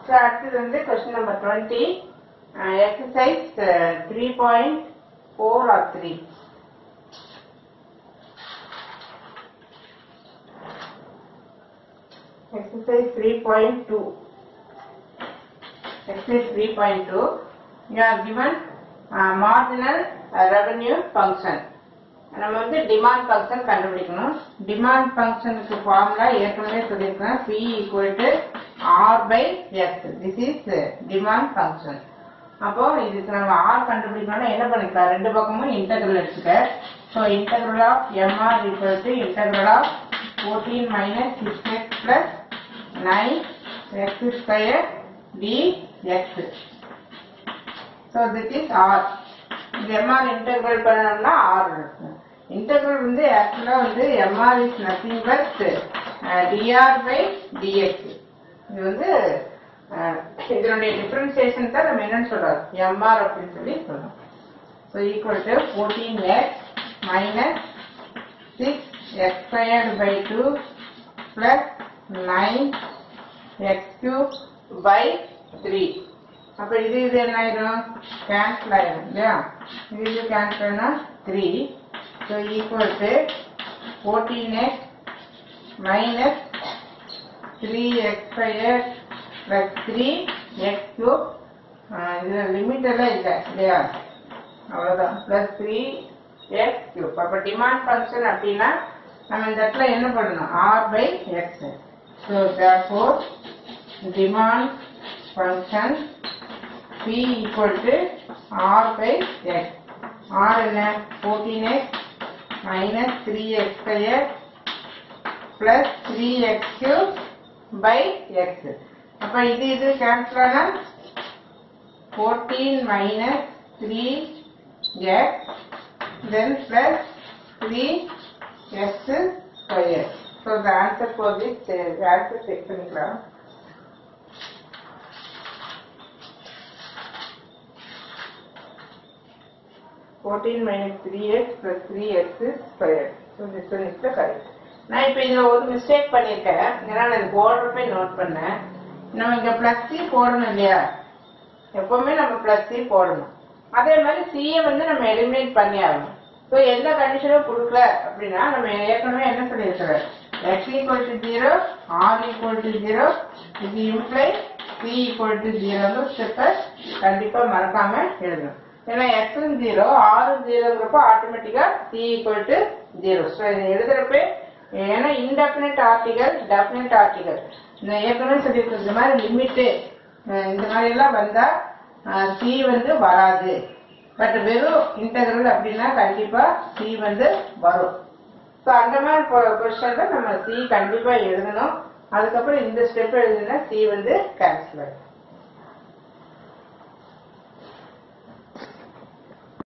so அடுத்தது வந்து question number twenty exercise three point four or three exercise 3.2 exercise 3.2 you are given uh, marginal uh, revenue function நம்ம வந்து demand function கண்டுபிடிக்கணும் demand ஃபங்க்ஷனுக்கு formula ஏற்கனவே சொல்லியிருக்கேன் P equal to R by X this is demand function அப்போ இதுக்கு நம்ம R கண்டுபிடிக்கணும்னா என்ன பண்ணிக்கலாம் ரெண்டு பக்கமும் இன்டெக்ரல் எடுத்துக்க so integral of MR equal to integral of fourteen minus six X plus nine X square DX so it is R இது எம்ஆர் இன்டெக்ரல் பண்ணணும்னா ஆர் இருக்கும் இன்டெக்ரல் வந்து ஆக்சுவலாக வந்து MR is nothing but DR by DX இது வந்து அஹ், இதனுடைய differentiation தான் நம்ம என்னன்னு சொல்றோம் எம்ஆர் அப்படின்னு சொல்லி சொல்றோம் so equal to fourteen X minus six X squared by two plus nine X cube by three அப்போ இது இது என்ன ஆயிடும் கேன்சல் ஆயிடும் இல்லையா இது இது கேன்சல் ஆனா three so equal to fourteen X minus three X square plus three X cube இதில் லிமிட் எல்லாம் இல்லை இல்லையா அவ்வளோதான் ப்ளஸ் த்ரீ எக்ஸ் கியூப் அப்போ டிமாண்ட் ஃபங்க்ஷன் அப்படின்னா நம்ம இந்த இடத்துல என்ன பண்ணணும் R by X so therefore demand function P equal to R by X R என்ன fourteen X minus three X square plus three X cube by X அப்போ இது இது கேன்சல் ஆனால் fourteen minus three X then plus three X square so the answer for this answer check பண்ணிக்கலாம் fourteen minus three X plus three X square so this one is the correct நான் இப்போ இதில் ஒரு mistake பண்ணியிருக்கேன் ஏன்னா நான் இது போடுறப்ப நோட் பண்ணேன் நம்ம இங்கே ப்ளஸ் சி போடணும் இல்லையா எப்பவுமே நம்ம ப்ளஸ் சி போடணும் அதே மாதிரி சியை வந்து நம்ம எலிமினேட் பண்ணி ஆகணும் ஸோ எந்த கண்டிஷனும் கொடுக்கல அப்படின்னா நம்ம ஏற்கனவே என்ன சொல்லியிருக்கிறோம் X equal to zero R equal to zero இது இம்ப்ளை சி ஈக்குவல் டு ஜீரோன்னு ஸ்டெப்பை கண்டிப்பாக மறக்காம எழுதணும் ஏன்னா எக்ஸும் ஜீரோ ஆரும் ஜீரோங்கிறப்போ ஆட்டோமேட்டிக்காக C equal to zero so இதை எழுதுறப்ப ஏன்னா இன்டெஃபினட் ஆர்டிகல் டெஃபினட் ஆர்டிகல் நான் ஏற்கனவே சொல்லியிருக்கேன் இந்த மாதிரி லிமிட்டு இந்த மாதிரி எல்லாம் வந்தா சி வந்து வராது பட் வெறும் இன்டெகிரல் அப்படின்னா கண்டிப்பா சி வந்து வரும் ஸோ அந்த மாதிரி கொஸ்டின்ல நம்ம சி கண்டிப்பா எழுதணும் அதுக்கப்புறம் இந்த ஸ்டெப் எழுதுனா சி வந்து கேன்சல் ஆகும்